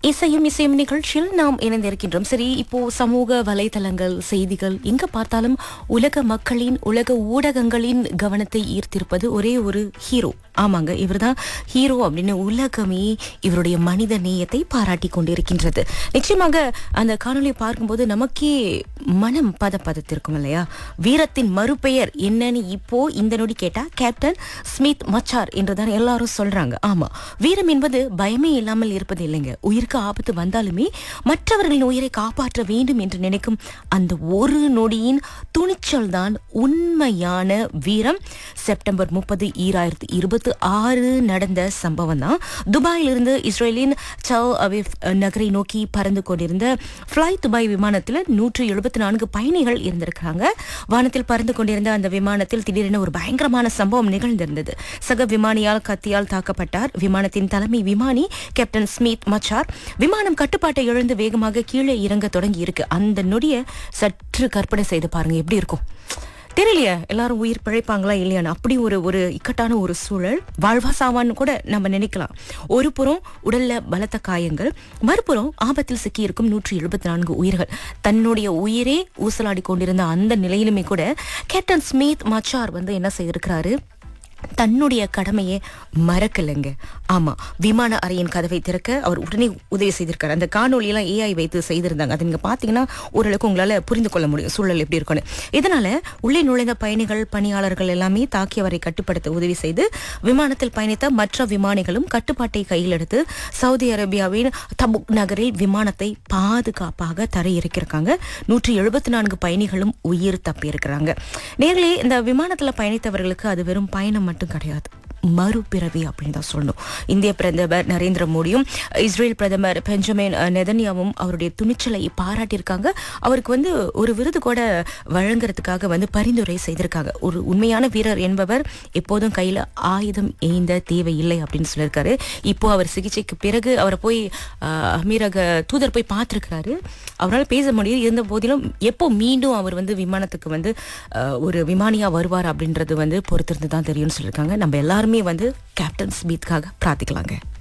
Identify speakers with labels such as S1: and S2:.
S1: இசையும் இசையும் நிகழ்ச்சியில் நாம் இணைந்திருக்கின்றோம் சரி இப்போ சமூக வலைதளங்கள் செய்திகள் எங்க பார்த்தாலும் உலக மக்களின் உலக ஊடகங்களின் கவனத்தை ஈர்த்திருப்பது ஒரே ஒரு ஹீரோ ஆமாங்க இவர்தான் ஹீரோ அப்படின்னு உலகமே இவருடைய மனித நேயத்தை பாராட்டி கொண்டிருக்கின்றது நிச்சயமாக அந்த காணொளி பார்க்கும்போது நமக்கே மனம் பதப்பதத்திருக்கும் இல்லையா வீரத்தின் மறுபெயர் என்னன்னு இப்போ இந்த நொடி கேட்டா கேப்டன் ஸ்மித் மச்சார் என்றுதான் எல்லாரும் சொல்றாங்க ஆமா வீரம் என்பது பயமே இல்லாமல் இருப்பது இல்லைங்க உயிருக்கு ஆபத்து வந்தாலுமே மற்றவர்களின் உயிரை காப்பாற்ற வேண்டும் என்று நினைக்கும் அந்த ஒரு நொடியின் துணிச்சல் தான் உண்மையான வீரம் செப்டம்பர் முப்பது ஈராயிரத்தி இருபத்தி ஆறு நடந்த சம்பவம் தான் துபாயிலிருந்து இஸ்ரேலின் டல் அவிவ் நகரை நோக்கி பறந்து கொண்டிருந்த ஃப்ளை துபாய் விமானத்தில் நூற்று எழுபத்தி நான்கு பயணிகள் இருந்திருக்காங்க வானத்தில் பறந்து கொண்டிருந்த அந்த விமானத்தில் திடீரென ஒரு பயங்கரமான சம்பவம் நிகழ்ந்திருந்தது சக விமானியால் கத்தியால் தாக்கப்பட்டார் விமானத்தின் தலைமை விமானி கேப்டன் ஸ்மித் மச்சார் விமானம் கட்டுப்பாட்டை இழந்து வேகமாக கீழே இறங்க தொடங்கி இருக்கு அந்த நொடிய சற்று கற்பனை செய்து பாருங்க எப்படி இருக்கும் தெரியலையே எல்லாரும் உயிர் பிழைப்பாங்களா இல்லையான்னு அப்படி ஒரு ஒரு இக்கட்டான ஒரு சூழல் வாழ்வா சாவான்னு கூட நம்ம நினைக்கலாம் ஒரு புறம் உடல்ல பலத்த காயங்கள் மறுபுறம் ஆபத்தில் சிக்கியிருக்கும் நூற்றி எழுபத்தி நான்கு உயிர்கள் தன்னுடைய உயிரே ஊசலாடி கொண்டிருந்த அந்த நிலையிலுமே கூட கேப்டன் ஸ்மித் மச்சார் வந்து என்ன செய்திருக்கிறாரு தன்னுடைய கடமையை மறக்கலைங்க ஆமா விமான அறையின் கதவை திறக்க அவர் உடனே உதவி செய்திருக்காரு அந்த காணொலியெல்லாம் ஏஐ வைத்து செய்திருந்தாங்க அது நீங்க பாத்தீங்கன்னா ஓரளவுக்கு உங்களால புரிந்து கொள்ள முடியும் சூழல் எப்படி இருக்கும்னு இதனால உள்ளே நுழைந்த பயணிகள் பணியாளர்கள் எல்லாமே தாக்கியவரை கட்டுப்படுத்த உதவி செய்து விமானத்தில் பயணித்த மற்ற விமானிகளும் கட்டுப்பாட்டை கையில் எடுத்து சவுதி அரேபியாவின் தபுக் நகரில் விமானத்தை பாதுகாப்பாக தரையிறக்கியிருக்காங்க நூற்றி எழுபத்தி நான்கு பயணிகளும் உயிர் தப்பியிருக்கிறாங்க நேர்களே இந்த விமானத்துல பயணித்தவர்களுக்கு அது வெறும் பயணம் மட்டும் கிடையாது மறுபிறவி அப்படின்னு தான் சொல்லணும் இந்திய பிரதமர் நரேந்திர மோடியும் இஸ்ரேல் பிரதமர் பெஞ்சமின் நெதன்யாவும் அவருடைய துணிச்சலை பாராட்டியிருக்காங்க அவருக்கு வந்து ஒரு விருது கூட வழங்குறதுக்காக வந்து பரிந்துரை செய்திருக்காங்க ஒரு உண்மையான வீரர் என்பவர் எப்போதும் கையில ஆயுதம் ஏந்த தேவையில்லை அப்படின்னு சொல்லியிருக்காரு இப்போ அவர் சிகிச்சைக்கு பிறகு அவரை போய் ஆஹ், அமீரக தூதர் போய் பார்த்திருக்கிறாரு அவரால் பேச முடியும் இருந்த போதிலும் எப்போ மீண்டும் அவர் வந்து விமானத்துக்கு வந்து ஆஹ், ஒரு விமானியா வருவார் அப்படின்றது வந்து பொறுத்திருந்து தான் தெரியும்னு சொல்லியிருக்காங்க நம்ம எல்லாருமே வந்து கேப்டன் ஸ்மித்காக பிரார்த்திக்கலாங்க